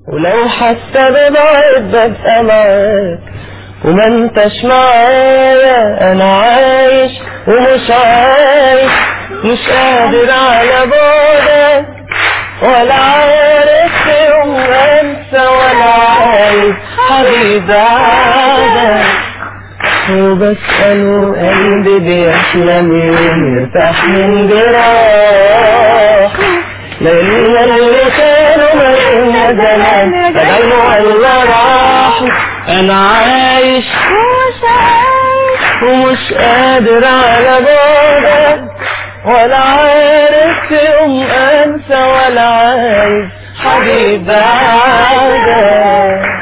ولو حتى ببعد ببقى معاك وما انتش معايا انا عايش ومش عايش مش قادر على بعدك ولا عارف يوم انسى ولا عايز حبيب بعدك وبسأله قلبي بيحلم يرتاح من جراح لأن اللي كانوا مالنا زمان بدلوا ولا راحوا أنا عايش ومش عايش ومش قادر على بعدك ولا عارف يوم أنسى ولا عايز حبيب بعدك